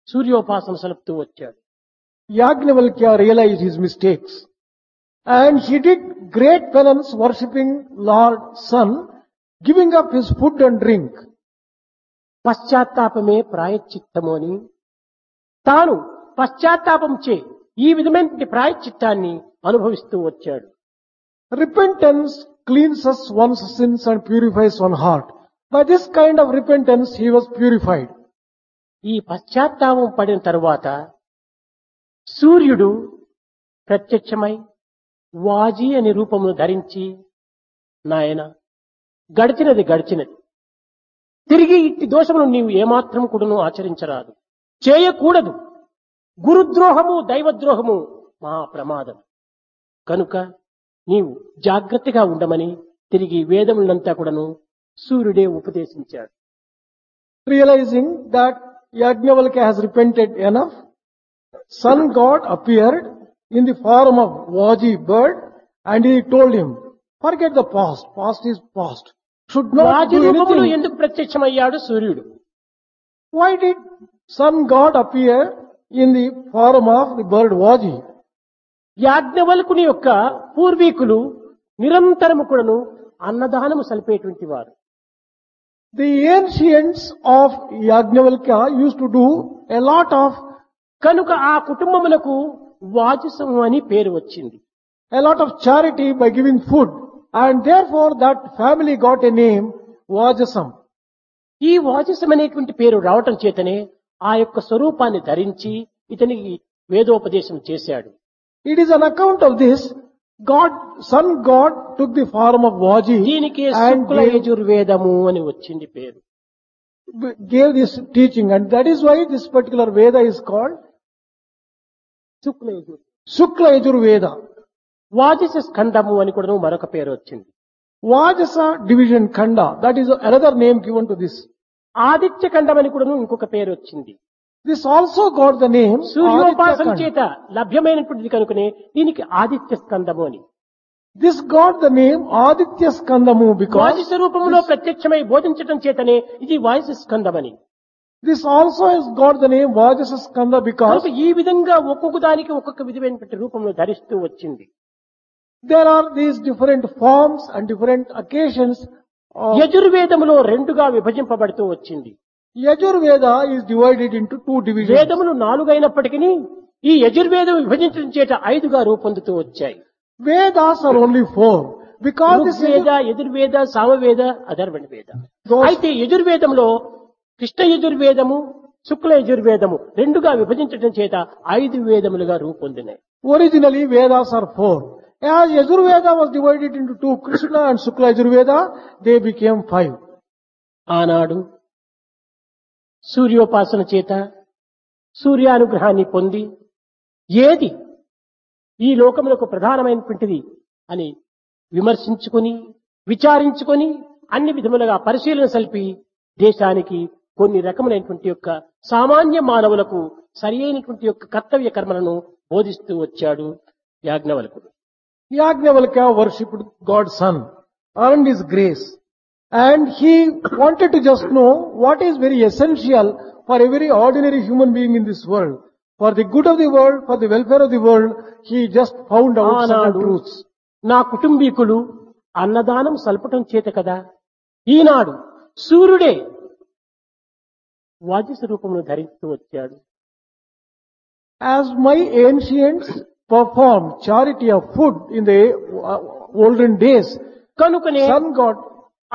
సూర్యోపాసన సలుపుతూ వచ్చాడు Yagnavalkya realized his mistakes and he did great penance worshipping Lord Sun, giving up his food and drink. పశ్చాత్తాపమే ప్రాయశ్చిత్తము అని తాను పశ్చాత్తాపం చే ఈ విధమైనటువంటి ప్రాయశ్చిత్తాన్ని అనుభవిస్తూ వచ్చాడు Repentance cleanses one's sins and purifies one's heart. By this kind of repentance he was purified. ఈ పశ్చాత్తాపం పడిన తరువాత సూర్యుడు ప్రత్యక్షమై వాజీ అనే రూపమును ధరించి నాయన గడిచినది గడిచినది తిరిగి ఇట్టి దోషమును నీవు ఏమాత్రం కూడాను ఆచరించరాదు చేయకూడదు గురుద్రోహము దైవద్రోహము మహా ప్రమాదం కనుక నీవు జాగ్రత్తగా ఉండమని తిరిగి వేదములంతా కూడాను సూర్యుడే ఉపదేశించాడు Realizing that Yagnavalkya has repented enough, sun god appeared in the form of Vaji bird and he told him, forget the past, past is past. Should not Raju do రూపములు anything. ఎందుకు ప్రత్యక్షమయ్యాడు సూర్యుడు Why did sun god appear in the form of the bird Vaji? యాజ్ఞవల్కుని యొక్క పూర్వీకులు నిరంతరము కూడాను అన్నదానము సలిపేటువంటి వారు The ancients of Yagnavalkya used to do a lot of కనుక ఆ కుటుంబములకు వాజసము అని పేరు వచ్చింది a lot of charity by giving food and therefore that family got a name Vajasam. ఈ వాజసం అనేటువంటి పేరు రావటం చేతనే ఆ యొక్క స్వరూపాన్ని ధరించి ఇతనికి వేదోపదేశం చేశాడు It is on account of this God, sun God took the form of Vaji దీనికి and శుక్ల gave, యజుర్వేదము అని వచ్చింది పేరు gave this teaching and that is why this particular Veda is called Shukla Yajur Shukla Yajur Veda. వాజస స్కందము అని కూడా మరొక పేరు వచ్చింది Vajasa division Khanda, that is another name given to this. Aditya ఖండం అని కూడా ఇంకొక పేరు వచ్చింది This also got the name సూర్యోపాసన Aditya Khanda. చేత లభ్యమైనటువంటిది కనుకనే దీనికి ఆదిత్య స్కందము అని This got the name Aditya Skandamu because వాజస రూపంలో ప్రత్యక్షమై బోధించటం చేతనే ఇది వాజస స్కందమని this also has got the name Vajasa Skanda because కనుక ఈ విధంగా ఒక్కొక్క దానికి ఒక్కొక్క విధమైనటువంటి రూపంలో ధరిస్తూ వచ్చింది there are these different forms and different occasions of యజుర్వేదములో రెండుగా విభజింపబడుతూ వచ్చింది Yajur Veda is divided into two divisions. వేదములు నాలుగైనప్పటికీ ఈ యజుర్వేదం విభజించడం చేత ఐదుగా రూపొందుతూ వచ్చాయి Vedas are only four because this Rigveda is Yajurveda Samaveda అధర్వణ వేద Those- అయితే యజుర్వేదంలో కృష్ణ యజుర్వేదము శుక్ల యజుర్వేదము రెండుగా విభజించడం చేత ఐదు వేదములుగా రూపొందినాయి originally Vedas are four. As Yajur Veda was divided into two, Krishna and Shukla Yajur Veda, they became five. ఆనాడు సూర్యోపాసన చేత సూర్యానుగ్రహాన్ని పొంది ఏది ఈ లోకములకు ప్రధానమైనటువంటిది అని విమర్శించుకొని విచారించుకొని అన్ని విధములుగా పరిశీలన సల్పి దేశానికి కొన్ని రకములైనటువంటి యొక్క సామాన్య మానవులకు సరి అయినటువంటి యొక్క కర్తవ్య కర్మలను బోధిస్తూ వచ్చాడు యాజ్ఞవల్కుడు Yagnavalkya worshipped God's son, earned his grace, and he wanted to just know what is very essential for every ordinary human being in this world. For the good of the world, for the welfare of the world, he just found out certain ఆనాడు truths. నా కుటుంబీకులు అన్నదానం సల్పటం చేత కదా ఈనాడు సూర్యుడే వాద్య రూపమును ధరిస్తూ వచ్చాడు As my ancients performed charity of food in the uh, olden days, కనుకనే sun god